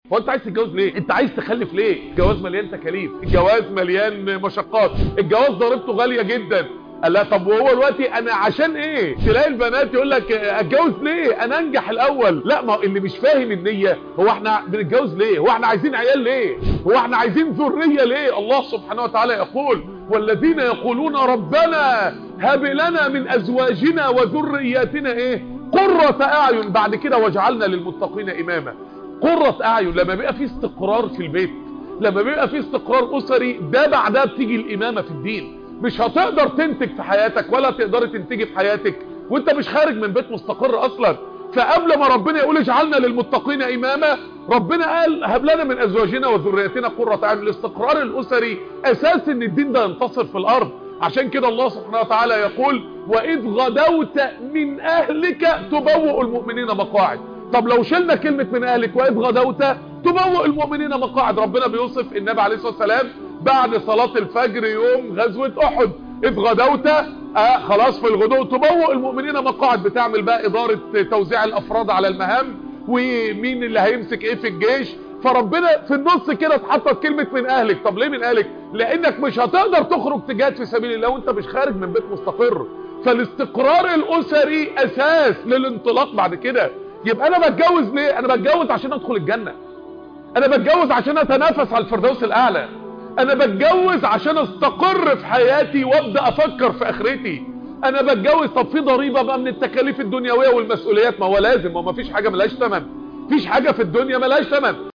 هو انت عايز تتجوز ليه انت عايز تخلف ليه الجواز مليان تكاليف الجواز مليان مشقات الجواز ضريبته غاليه جدا قال لا طب وهو دلوقتي انا عشان ايه تلاقي البنات يقول لك اتجوز ليه انا انجح الاول لا ما اللي مش فاهم النيه هو احنا بنتجوز ليه هو احنا عايزين عيال ليه هو احنا عايزين ذريه ليه الله سبحانه وتعالى يقول والذين يقولون ربنا هب لنا من ازواجنا وذرياتنا ايه قرة اعين بعد كده واجعلنا للمتقين اماما قرة اعين لما بيبقى في استقرار في البيت لما بيبقى في استقرار اسري ده بعدها بتيجي الامامة في الدين مش هتقدر تنتج في حياتك ولا تقدر تنتجي في حياتك وانت مش خارج من بيت مستقر اصلا فقبل ما ربنا يقول اجعلنا للمتقين اماما ربنا قال هب لنا من ازواجنا وذرياتنا قرة اعين الاستقرار الاسري اساس ان الدين ده ينتصر في الارض عشان كده الله سبحانه وتعالى يقول واذ غدوت من اهلك تبوئ المؤمنين مقاعد طب لو شلنا كلمة من اهلك واذ غدوت تبوئ المؤمنين مقاعد ربنا بيوصف النبي عليه الصلاة والسلام بعد صلاة الفجر يوم غزوة احد اذ غدوت آه خلاص في الغدو تبوئ المؤمنين مقاعد بتعمل بقى ادارة توزيع الافراد على المهام ومين اللي هيمسك ايه في الجيش فربنا في النص كده اتحطت كلمة من اهلك طب ليه من اهلك لانك مش هتقدر تخرج تجاهد في سبيل الله وانت مش خارج من بيت مستقر فالاستقرار الاسري اساس للانطلاق بعد كده يبقى انا بتجوز ليه انا بتجوز عشان ادخل الجنة انا بتجوز عشان اتنافس على الفردوس الاعلى انا بتجوز عشان استقر في حياتي وابدا افكر في اخرتي انا بتجوز طب في ضريبه بقى من التكاليف الدنيويه والمسؤوليات ما هو لازم ما فيش حاجه ملهاش ثمن مفيش حاجه في الدنيا ملهاش ثمن